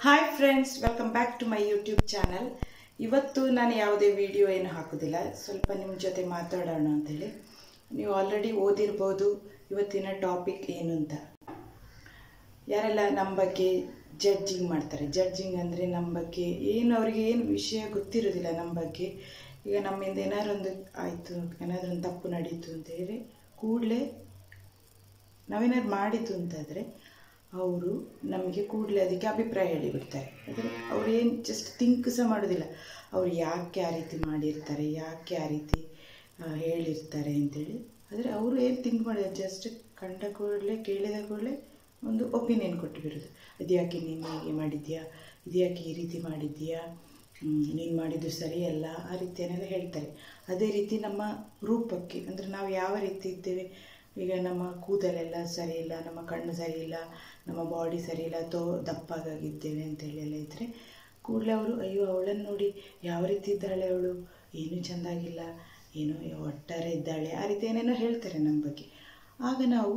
hi friends welcome back to my YouTube channel ಇವತ್ತು ನಾನು ಯಾವುದೇ ವಿಡಿಯೋ ಏನು ಹಾಕೋದಿಲ್ಲ ಸ್ವಲ್ಪ ನಿಮ್ಮ ಜೊತೆ ಮಾತಾಡೋಣ ಅಂತೇಳಿ ನೀವು ಆಲ್ರೆಡಿ ಓದಿರ್ಬೋದು ಇವತ್ತಿನ ಟಾಪಿಕ್ ಏನು ಅಂತ ಯಾರೆಲ್ಲ ನಮ್ಮ ಬಗ್ಗೆ ಜಡ್ಜಿಂಗ್ ಮಾಡ್ತಾರೆ ಜಡ್ಜಿಂಗ್ ಅಂದರೆ ನಮ್ಮ ಬಗ್ಗೆ ಏನು ಅವರಿಗೆ ಏನು ವಿಷಯ ಗೊತ್ತಿರೋದಿಲ್ಲ ನಮ್ಮ ಬಗ್ಗೆ ಈಗ ನಮ್ಮಿಂದ ಏನಾದ್ರು ಒಂದು ಆಯಿತು ಏನಾದರೂ ಒಂದು ತಪ್ಪು ನಡೀತು ಅಂತ ಹೇಳಿ ಕೂಡಲೇ ನಾವೇನಾದ್ರು ಮಾಡಿತು ಅಂತಾದರೆ ಅವರು ನಮಗೆ ಕೂಡಲೇ ಅದಕ್ಕೆ ಅಭಿಪ್ರಾಯ ಹೇಳಿಬಿಡ್ತಾರೆ ಅಂದರೆ ಅವ್ರು ಏನು ಜಸ್ಟ್ ಥಿಂಕ್ ಸಹ ಮಾಡೋದಿಲ್ಲ ಅವ್ರು ಯಾಕೆ ಆ ರೀತಿ ಮಾಡಿರ್ತಾರೆ ಯಾಕೆ ಆ ರೀತಿ ಆ, ಹೇಳಿರ್ತಾರೆ ಅಂತೇಳಿ ಆದರೆ ಅವರು ಏನು ಥಿಂಕ್ ಮಾಡಿದ್ರೆ ಜಸ್ಟ್ ಕಂಡ ಕೂಡಲೇ ಕೇಳಿದ ಕೂಡಲೇ ಒಂದು ಒಪಿನಿಯನ್ ಕೊಟ್ಟು ಬಿಡೋದು ಅದು ಯಾಕೆ ನೀನು ಹೀಗೆ ಮಾಡಿದ್ಯಾ ಇದು ಯಾಕೆ ಈ ರೀತಿ ಮಾಡಿದ್ಯಾ ನೀನು ಮಾಡಿದ್ದು ಸರಿಯಲ್ಲ ಆ ರೀತಿಯನ್ನೆಲ್ಲ ಹೇಳ್ತಾರೆ ಅದೇ ರೀತಿ ನಮ್ಮ ರೂಪಕ್ಕೆ ಅಂದರೆ ನಾವು ಯಾವ ರೀತಿ ಇದ್ದೇವೆ ಈಗ ನಮ್ಮ ಕೂದಲೆಲ್ಲ ಸರಿ ಇಲ್ಲ ನಮ್ಮ ಕಣ್ಣು ಸರಿ ಇಲ್ಲ ನಮ್ಮ ಬಾಡಿ ಸರಿ ಇಲ್ಲ ಅಥವಾ ದಪ್ಪಾಗಿದ್ದೇವೆ ಅಂತೇಳಿ ಎಲ್ಲ ಇದ್ದರೆ ಕೂಡಲೇ ಅವರು ಅಯ್ಯೋ ಅವಳನ್ನು ನೋಡಿ ಯಾವ ರೀತಿ ಇದ್ದಾಳೆ ಅವಳು ಏನೂ ಚೆಂದಾಗಿಲ್ಲ ಏನೋ ಒಟ್ಟಾರೆ ಇದ್ದಾಳೆ ಆ ರೀತಿ ಏನೇನೋ ಹೇಳ್ತಾರೆ ನಮ್ಮ ಬಗ್ಗೆ ಆಗ ನಾವು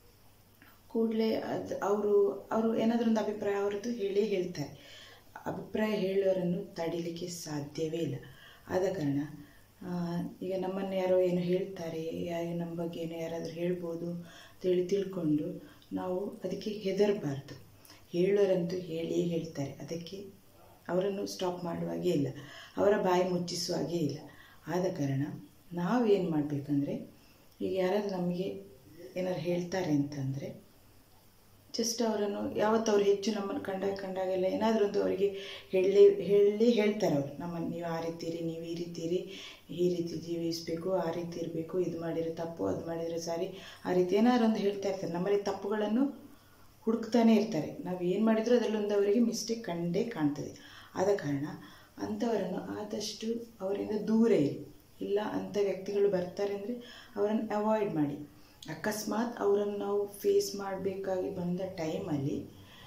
ಕೂಡಲೇ ಅದು ಅವರು ಅವರು ಏನಾದರೂ ಒಂದು ಅಭಿಪ್ರಾಯ ಅವರದ್ದು ಹೇಳೇ ಹೇಳ್ತಾರೆ ಅಭಿಪ್ರಾಯ ಹೇಳೋರನ್ನು ತಡಿಲಿಕ್ಕೆ ಸಾಧ್ಯವೇ ಇಲ್ಲ ಆದ ಕಾರಣ ಆ, ಈಗ ನಮ್ಮನ್ನು ಯಾರೋ ಏನು ಹೇಳ್ತಾರೆ ಯಾರು ನಮ್ಮ ಬಗ್ಗೆ ಏನೋ ಯಾರಾದರೂ ಹೇಳ್ಬೋದು ಅಂತೇಳಿ ತಿಳ್ಕೊಂಡು ನಾವು ಅದಕ್ಕೆ ಹೆದರಬಾರ್ದು ಹೇಳೋರಂತೂ ಹೇಳಿಯೇ ಹೇಳ್ತಾರೆ ಅದಕ್ಕೆ ಅವರನ್ನು ಸ್ಟಾಪ್ ಮಾಡುವಾಗೇ ಇಲ್ಲ ಅವರ ಬಾಯಿ ಮುಚ್ಚಿಸುವ ಹಾಗೇ ಇಲ್ಲ ಆದ ಕಾರಣ ನಾವೇನು ಮಾಡಬೇಕಂದ್ರೆ ಈಗ ಯಾರಾದರೂ ನಮಗೆ ಏನಾದ್ರು ಹೇಳ್ತಾರೆ ಅಂತಂದರೆ ಜಸ್ಟ್ ಅವರನ್ನು ಯಾವತ್ತು ಅವ್ರು ಹೆಚ್ಚು ನಮ್ಮನ್ನು ಕಂಡಾಗ ಕಂಡಾಗೆಲ್ಲ ಏನಾದರೂ ಒಂದು ಅವರಿಗೆ ಹೇಳಿ ಹೇಳಿ ಹೇಳ್ತಾರೆ ಅವರು ನಮ್ಮನ್ನು ನೀವು ಆ ರೀತಿ ಇರಿ ನೀವು ಈ ರೀತಿ ಇರಿ ಈ ರೀತಿ ಜೀವಿಸಬೇಕು ಆ ರೀತಿ ಇರಬೇಕು ಇದು ಮಾಡಿದರೆ ತಪ್ಪು ಅದು ಮಾಡಿದರೆ ಸರಿ ಆ ರೀತಿ ಏನಾದ್ರು ಒಂದು ಹೇಳ್ತಾ ಇರ್ತಾರೆ ನಮ್ಮಲ್ಲಿ ತಪ್ಪುಗಳನ್ನು ಹುಡುಕ್ತಾನೆ ಇರ್ತಾರೆ ನಾವು ಏನು ಮಾಡಿದರೂ ಅದರಲ್ಲೊಂದು ಅವರಿಗೆ ಮಿಸ್ಟೇಕ್ ಕಂಡೇ ಕಾಣ್ತದೆ ಆದ ಕಾರಣ ಅಂಥವರನ್ನು ಆದಷ್ಟು ಅವರಿಂದ ದೂರ ಇರಿ ಇಲ್ಲ ಅಂಥ ವ್ಯಕ್ತಿಗಳು ಬರ್ತಾರೆ ಅಂದರೆ ಅವರನ್ನು ಅವಾಯ್ಡ್ ಮಾಡಿ ಅಕಸ್ಮಾತ್ ಅವರನ್ನು ನಾವು ಫೇಸ್ ಮಾಡಬೇಕಾಗಿ ಬಂದ ಟೈಮಲ್ಲಿ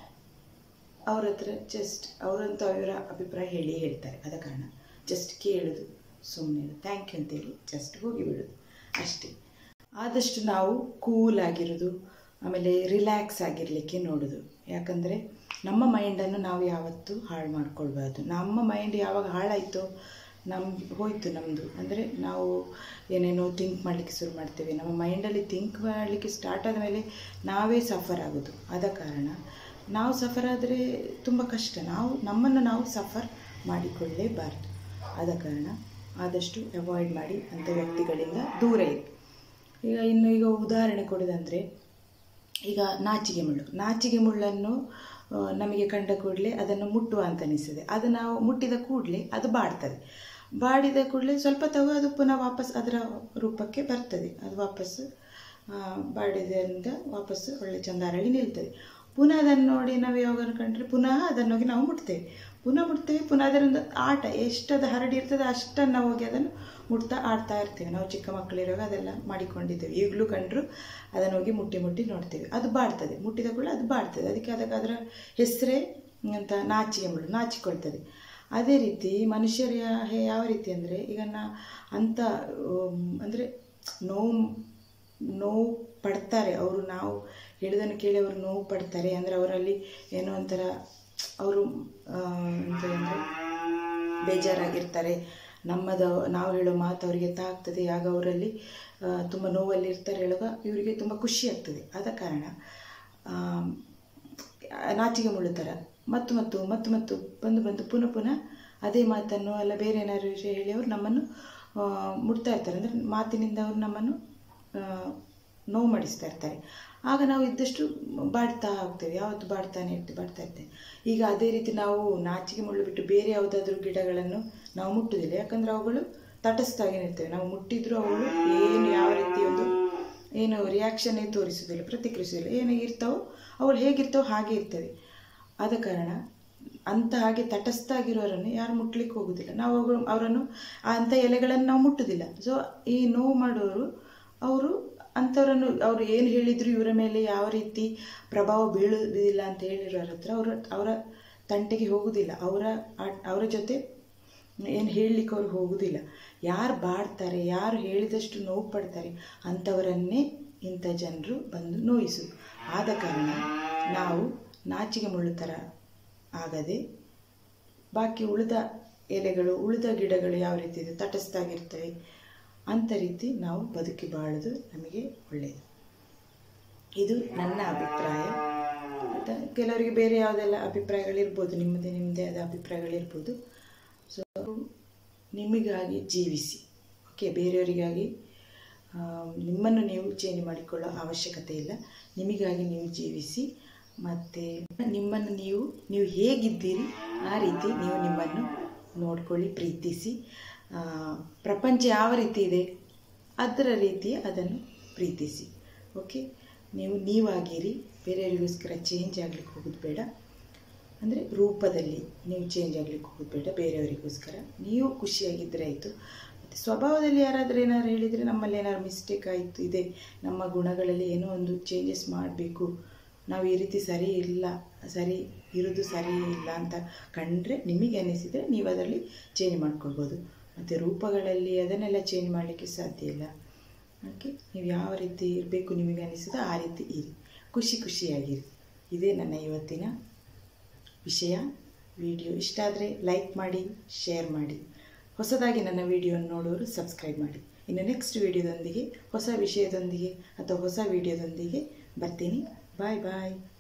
ಅವ್ರ ಹತ್ರ ಜಸ್ಟ್ ಅವರಂತೂ ಅವರ ಅಭಿಪ್ರಾಯ ಹೇಳಿ ಹೇಳ್ತಾರೆ ಆದ ಕಾರಣ ಜಸ್ಟ್ ಕೇಳೋದು ಸುಮ್ಮನೆ ಥ್ಯಾಂಕ್ ಯು ಅಂತೇಳಿ ಜಸ್ಟ್ ಹೋಗಿಬಿಡೋದು ಅಷ್ಟೇ ಆದಷ್ಟು ನಾವು ಕೂಲ್ ಆಗಿರೋದು ಆಮೇಲೆ ರಿಲ್ಯಾಕ್ಸ್ ಆಗಿರಲಿಕ್ಕೆ ನೋಡೋದು ಯಾಕಂದರೆ ನಮ್ಮ ಮೈಂಡನ್ನು ನಾವು ಯಾವತ್ತೂ ಹಾಳು ಮಾಡ್ಕೊಳ್ಬಾರ್ದು ನಮ್ಮ ಮೈಂಡ್ ಯಾವಾಗ ಹಾಳಾಯಿತೋ ನಮ್ಮ ಹೋಯಿತು ನಮ್ಮದು ಅಂದರೆ ನಾವು ಏನೇನೋ ಥಿಂಕ್ ಮಾಡಲಿಕ್ಕೆ ಶುರು ಮಾಡ್ತೇವೆ ನಮ್ಮ ಮೈಂಡಲ್ಲಿ ಥಿಂಕ್ ಮಾಡಲಿಕ್ಕೆ ಸ್ಟಾರ್ಟ್ ಆದಮೇಲೆ ನಾವೇ ಸಫರ್ ಆಗೋದು ಆದ ಕಾರಣ ನಾವು ಸಫರ್ ಆದರೆ ತುಂಬ ಕಷ್ಟ ನಾವು ನಮ್ಮನ್ನು ನಾವು ಸಫರ್ ಮಾಡಿಕೊಳ್ಳಲೇಬಾರ್ದು ಆದ ಕಾರಣ ಆದಷ್ಟು ಅವಾಯ್ಡ್ ಮಾಡಿ ಅಂಥ ವ್ಯಕ್ತಿಗಳಿಂದ ದೂರ ಇರಿ ಈಗ ಇನ್ನು ಈಗ ಉದಾಹರಣೆ ಕೊಡೋದಂದರೆ ಈಗ ನಾಚಿಗೆ ಮುಳ್ಳು ನಾಚಿಗೆ ಮುಳ್ಳನ್ನು ಆ, ನಮಗೆ ಕಂಡ ಕೂಡಲೇ ಅದನ್ನು ಮುಟ್ಟುವ ಅಂತ ಅನಿಸ್ತದೆ ಅದು ನಾವು ಮುಟ್ಟಿದ ಕೂಡಲೇ ಅದು ಬಾಡ್ತದೆ ಬಾಡಿದ ಕೂಡಲೇ ಸ್ವಲ್ಪ ತಗೋ ಅದು ಪುನಃ ವಾಪಸ್ ಅದರ ರೂಪಕ್ಕೆ ಬರ್ತದೆ ಅದು ವಾಪಸ್ ಆ, ಬಾಡಿದ್ರಿಂದ ವಾಪಸ್ ಒಳ್ಳೆ ಚಂದ ಅರಳಿ ನಿಲ್ತದೆ ಪುನಃ ಅದನ್ನು ನೋಡಿ ನಾವು ಯಾವಾಗ ಕಂಡ್ರೆ ಪುನಃ ಅದನ್ನು ಹೋಗಿ ನಾವು ಮುಟ್ತೇವೆ ಪುನಃ ಮುಟ್ತೇವೆ ಪುನಃ ಅದರೊಂದು ಆಟ ಎಷ್ಟದು ಹರಡಿ ಇರ್ತದೆ ಅಷ್ಟನ್ನು ನಾವು ಹೋಗಿ ಅದನ್ನು ಮುಟ್ತಾ ಆಡ್ತಾ ಇರ್ತೇವೆ ನಾವು ಚಿಕ್ಕ ಮಕ್ಕಳಿರುವಾಗ ಅದೆಲ್ಲ ಮಾಡಿಕೊಂಡಿದ್ದೇವೆ ಈಗಲೂ ಕಂಡರೂ ಅದನ್ನು ಹೋಗಿ ಮುಟ್ಟಿ ಮುಟ್ಟಿ ನೋಡ್ತೇವೆ ಅದು ಬಾಡ್ತದೆ ಮುಟ್ಟಿದ ಕೂಡ ಅದು ಬಾಡ್ತದೆ ಅದಕ್ಕೆ ಅದಕ್ಕೆ ಅದರ ಹೆಸರೇ ಅಂತ ನಾಚಿಗೆ ಮುಳ್ಳು ನಾಚಿಕೊಳ್ತದೆ ಅದೇ ರೀತಿ ಮನುಷ್ಯರು ಯಾ- ಹೇ- ಯಾವ ರೀತಿ ಅಂದರೆ ಈಗ ನಾ ಅಂಥ ಅಂದರೆ ನೋವು ನೋವು ಪಡ್ತಾರೆ ಅವರು ನಾವು ಹೇಳಿದನ್ನು ಕೇಳಿ ಅವರು ನೋವು ಪಡ್ತಾರೆ ಅಂದರೆ ಅವರಲ್ಲಿ ಏನೋ ಒಂಥರ ಅವರು ಎಂತ ಅಂದರೆ ಬೇಜಾರಾಗಿರ್ತಾರೆ ನಮ್ಮದು ನಾವು ಹೇಳೋ ಮಾತು ಅವರಿಗೆ ತಾಗ್ತದೆ ಆಗ ಅವರಲ್ಲಿ ತುಂಬ ನೋವಲ್ಲಿ ಇರ್ತಾರೆ ಹೇಳುವಾಗ ಇವರಿಗೆ ತುಂಬ ಖುಷಿ ಆಗ್ತದೆ ಆದ ಕಾರಣ ಆ, ನಾಚಿಗೆ ಮುಳ್ಳು ಥರ ಮತ್ತು ಮತ್ತು ಮತ್ತು ಮತ್ತು ಬಂದು ಬಂದು ಪುನಃ ಪುನಃ ಅದೇ ಮಾತನ್ನು ಅಲ್ಲ ಬೇರೆ ಏನಾದ್ರು ವಿಷಯ ಹೇಳಿ ಅವರು ನಮ್ಮನ್ನು ಆ, ಮುಟ್ತಾ ಇರ್ತಾರೆ ಅಂದರೆ ಮಾತಿನಿಂದ ಅವರು ನಮ್ಮನ್ನು ಆ, ನೋವು ಮಾಡಿಸ್ತಾ ಇರ್ತಾರೆ ಆಗ ನಾವು ಇದ್ದಷ್ಟು ಬಾಡ್ತಾ ಹೋಗ್ತೇವೆ ಯಾವತ್ತು ಬಾಡ್ತಾನೆ ಇರ್ತೀವಿ ಬಾಡ್ತಾ ಇರ್ತೇವೆ ಈಗ ಅದೇ ರೀತಿ ನಾವು ನಾಚಿಗೆ ಮುಳ್ಳು ಬಿಟ್ಟು ಬೇರೆ ಯಾವುದಾದ್ರೂ ಗಿಡಗಳನ್ನು ನಾವು ಮುಟ್ಟುವುದಿಲ್ಲ ಯಾಕಂದರೆ ಅವುಗಳು ತಟಸ್ಥವಾಗಿ ಇರ್ತೇವೆ ನಾವು ಮುಟ್ಟಿದ್ರು ಅವುಗಳು ಏನು ಯಾವ ರೀತಿ ಒಂದು ಏನು ರಿಯಾಕ್ಷನ್ನೇ ತೋರಿಸೋದಿಲ್ಲ ಪ್ರತಿಕ್ರಿಯಿಸೋದಿಲ್ಲ ಏನು ಇರ್ತಾವೋ ಅವಳು ಹೇಗಿರ್ತಾವೋ ಹಾಗೆ ಇರ್ತವೆ ಆದ ಕಾರಣ ಅಂಥ ಹಾಗೆ ತಟಸ್ಥ ಆಗಿರೋರನ್ನು ಯಾರು ಮುಟ್ಲಿಕ್ಕೆ ಹೋಗೋದಿಲ್ಲ ನಾವು ಅವುಗಳು ಅವರನ್ನು ಅಂಥ ಎಲೆಗಳನ್ನು ನಾವು ಮುಟ್ಟುವುದಿಲ್ಲ ಸೊ ಈ ನೋವು ಮಾಡೋರು ಅವರು ಅಂಥವ್ರನ್ನು ಅವರು ಏನು ಹೇಳಿದ್ರು ಇವರ ಮೇಲೆ ಯಾವ ರೀತಿ ಪ್ರಭಾವ ಬೀಳುವುದಿಲ್ಲ ಅಂತ ಹೇಳಿರೋರ ಹತ್ರ ಅವರ ಅವರ ತಂಟೆಗೆ ಹೋಗುವುದಿಲ್ಲ ಅವರ ಆ- ಅವರ ಜೊತೆ ಏನು ಹೇಳಲಿಕ್ಕೆ ಅವ್ರು ಹೋಗುವುದಿಲ್ಲ ಯಾರು ಬಾಡ್ತಾರೆ ಯಾರು ಹೇಳಿದಷ್ಟು ನೋವು ಪಡ್ತಾರೆ ಅಂಥವರನ್ನೇ ಇಂಥ ಜನರು ಬಂದು ನೋಯಿಸು ಆದ ಕಾರಣ ನಾವು ನಾಚಿಗೆ ಮುಳ್ಳು ಥರ ಆಗದೆ ಬಾಕಿ ಉಳಿದ ಎಲೆಗಳು ಉಳಿದ ಗಿಡಗಳು ಯಾವ ರೀತಿ ಇದೆ ತಟಸ್ಥಾಗಿರ್ತವೆ ಅಂಥ ರೀತಿ ನಾವು ಬದುಕಿ ಬಾಳೋದು ನಮಗೆ ಒಳ್ಳೆಯದು ಇದು ನನ್ನ ಅಭಿಪ್ರಾಯ ಮತ್ತು ಕೆಲವರಿಗೆ ಬೇರೆ ಯಾವುದೆಲ್ಲ ಅಭಿಪ್ರಾಯಗಳಿರ್ಬೋದು ನಿಮ್ಮದೇ ನಿಮ್ಮದೇ ಆದ ಅಭಿಪ್ರಾಯಗಳಿರ್ಬೋದು ಸೊ ನಿಮಗಾಗಿ ಜೀವಿಸಿ ಓಕೆ ಬೇರೆಯವರಿಗಾಗಿ ಆ, ನಿಮ್ಮನ್ನು ನೀವು ಚೇಂಜ್ ಮಾಡಿಕೊಳ್ಳೋ ಅವಶ್ಯಕತೆ ಇಲ್ಲ ನಿಮಗಾಗಿ ನೀವು ಜೀವಿಸಿ ಮತ್ತು ನಿಮ್ಮನ್ನು ನೀವು ನೀವು ಹೇಗಿದ್ದೀರಿ ಆ ರೀತಿ ನೀವು ನಿಮ್ಮನ್ನು ನೋಡ್ಕೊಳ್ಳಿ ಪ್ರೀತಿಸಿ ಆ, ಪ್ರಪಂಚ ಯಾವ ರೀತಿ ಇದೆ ಅದರ ರೀತಿ ಅದನ್ನು ಪ್ರೀತಿಸಿ ಓಕೆ ನೀವು ನೀವಾಗಿರಿ ಬೇರೆಯವರಿಗೋಸ್ಕರ ಚೇಂಜ್ ಆಗ್ಲಿಕ್ಕೆ ಹೋಗೋದು ಬೇಡ ಅಂದರೆ ರೂಪದಲ್ಲಿ ನೀವು ಚೇಂಜ್ ಆಗ್ಲಿಕ್ಕೆ ಹೋಗೋದು ಬೇಡ ಬೇರೆಯವರಿಗೋಸ್ಕರ ನೀವು ಖುಷಿಯಾಗಿದ್ದರೆ ಆಯಿತು ಮತ್ತು ಸ್ವಭಾವದಲ್ಲಿ ಯಾರಾದರೂ ಏನಾದ್ರು ಹೇಳಿದರೆ ನಮ್ಮಲ್ಲಿ ಏನಾದ್ರು ಮಿಸ್ಟೇಕ್ ಆಯಿತು ಇದೆ ನಮ್ಮ ಗುಣಗಳಲ್ಲಿ ಏನೋ ಒಂದು ಚೇಂಜಸ್ ಮಾಡಬೇಕು ನಾವು ಈ ರೀತಿ ಸರಿ ಇಲ್ಲ ಸರಿ ಇರೋದು ಸರಿ ಇಲ್ಲ ಅಂತ ಕಂಡ್ರೆ ನಿಮಗೆ ಅನಿಸಿದರೆ ನೀವು ಅದರಲ್ಲಿ ಚೇಂಜ್ ಮಾಡ್ಕೊಳ್ಬೋದು ಮತ್ತು ರೂಪಗಳಲ್ಲಿ ಅದನ್ನೆಲ್ಲ ಚೇಂಜ್ ಮಾಡಲಿಕ್ಕೆ ಸಾಧ್ಯ ಇಲ್ಲ ಓಕೆ ನೀವು ಯಾವ ರೀತಿ ಇರಬೇಕು ನಿಮಗೆ ಅನಿಸಿದ ಆ ರೀತಿ ಇರಿ ಖುಷಿ ಖುಷಿಯಾಗಿರಿ ಇದೇ ನನ್ನ ಇವತ್ತಿನ ವಿಷಯ ವಿಡಿಯೋ ಇಷ್ಟ ಆದರೆ ಲೈಕ್ ಮಾಡಿ ಶೇರ್ ಮಾಡಿ ಹೊಸದಾಗಿ ನನ್ನ ವಿಡಿಯೋನ ನೋಡೋರು ಸಬ್ಸ್ಕ್ರೈಬ್ ಮಾಡಿ ಇನ್ನು ನೆಕ್ಸ್ಟ್ ವಿಡಿಯೋದೊಂದಿಗೆ ಹೊಸ ವಿಷಯದೊಂದಿಗೆ ಅಥವಾ ಹೊಸ ವಿಡಿಯೋದೊಂದಿಗೆ ಬರ್ತೀನಿ ಬಾಯ್ ಬಾಯ್